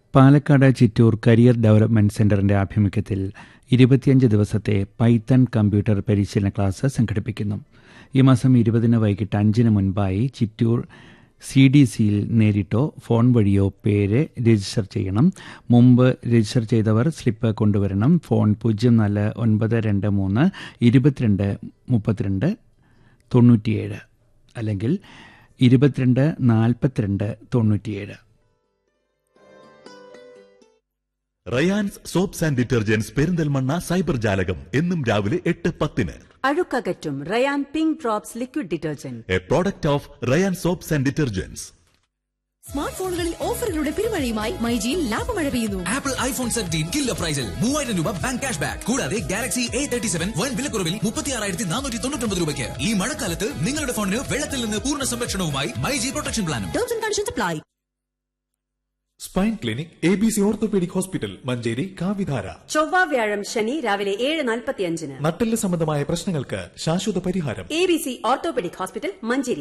Palakkad Chittur career development സെന്ററിന്റെ ആഭിമുഖ്യത്തിൽ ഇരുപത്തിയഞ്ച് ദിവസത്തെ പൈത്തൺ കമ്പ്യൂട്ടർ പരിശീലന ക്ലാസ് സംഘടിപ്പിക്കുന്നു ഈ മാസം ഇരുപതിന് വൈകിട്ട് അഞ്ചിന് മുൻപായി ചിറ്റൂർ സി ഡി സിയിൽ നേരിട്ടോ ഫോൺ വഴിയോ പേര് രജിസ്റ്റർ ചെയ്യണം മുമ്പ് രജിസ്റ്റർ ചെയ്തവർ സ്ലിപ്പ് കൊണ്ടുവരണം ഫോൺ പൂജ്യം നാല് ഒൻപത് രണ്ട് മൂന്ന് ഇരുപത്തിരണ്ട് മുപ്പത്തിരണ്ട് തൊണ്ണൂറ്റിയേഴ് അല്ലെങ്കിൽ ഇരുപത്തിരണ്ട് നാൽപ്പത്തിരണ്ട് തൊണ്ണൂറ്റിയേഴ് Rayan's soaps and detergents Perinthalmanna cyber ജാലകം എന്നും രാവിലെ എട്ട് പത്തിന് അഴുക്കകറ്റും Rayan pink drops liquid detergent a product of Rayan soaps and detergents smart ഫോണുകളിൽ ഓഫറുകളുടെ പെരുമഴയുമായി മൈജിയിൽ ലാഭമഴ പെയ്യുന്നു ആപ്പിൾ ഐഫോൺ സെവൻറ്റീൻ കില്ല പ്രൈസിൽ മൂവായിരം രൂപ ബാങ്ക് ക്യാഷ് ബാക്ക് കൂടാതെ ഗാലക്സി എ തേർട്ടി സെവൻ വൻ വിലക്കുറവിൽ മുപ്പത്തി ആറായിരത്തി നാനൂറ്റി തൊണ്ണൂറ്റൊമ്പത് രൂപയ്ക്ക് ഈ മഴക്കാലത്ത് നിങ്ങളുടെ ഫോണിന് വെള്ളത്തിൽ നിന്ന് പൂർണ്ണ സംരക്ഷണവുമായി മൈജി പ്രൊട്ടക്ഷൻ പ്ലാനും terms and conditions apply spine clinic A B C orthopaedic hospital Manjeri കാവിധാര ചൊവ്വ വ്യാഴം ശനി രാവിലെ ഏഴ് നാൽപ്പത്തിയഞ്ചിന് നട്ടെല്ല് സംബന്ധമായ പ്രശ്നങ്ങൾക്ക് ശാശ്വത പരിഹാരം A B C orthopaedic hospital Manjeri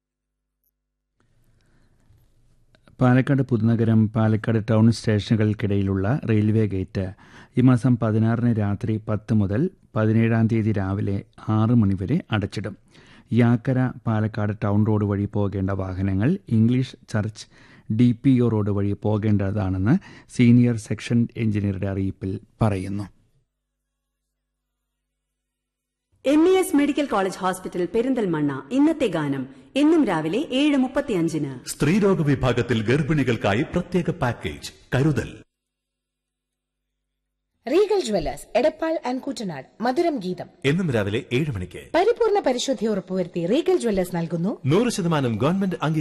Palakkad Puthunagaram Palakkad town സ്റ്റേഷനുകൾക്കിടയിലുള്ള റെയിൽവേ ഗേറ്റ് ഈ മാസം പതിനാറിന് രാത്രി പത്ത് മുതൽ പതിനേഴാം തീയതി രാവിലെ ആറ് മണിവരെ അടച്ചിടും യാക്കര പാലക്കാട് ടൗൺ റോഡ് വഴി പോകേണ്ട വാഹനങ്ങൾ English church D P O road വഴി പോകേണ്ടതാണെന്ന് സീനിയർ സെക്ഷൻ എഞ്ചിനീയറുടെ അറിയിപ്പിൽ പറയുന്നു M E S medical college hospital Perinthalmanna ഇന്നത്തെ ഗാനം എന്നും രാവിലെ ഏഴ് മുപ്പത്തിയഞ്ചിന് സ്ത്രീരോഗ വിഭാഗത്തിൽ ഗർഭിണികൾക്കായി പ്രത്യേക പാക്കേജ് കരുതൽ Regal jewellers Edappal and Koottanad മധുരം ഗീതം എന്നും രാവിലെ ഏഴ് മണിക്ക് പരിപൂർണ പരിശുദ്ധി ഉറപ്പുവരുത്തി റീഗൽ ജ്വല്ലേഴ്സ് നൽകുന്നു നൂറ് ശതമാനം ഗവൺമെന്റ് അംഗീകാരം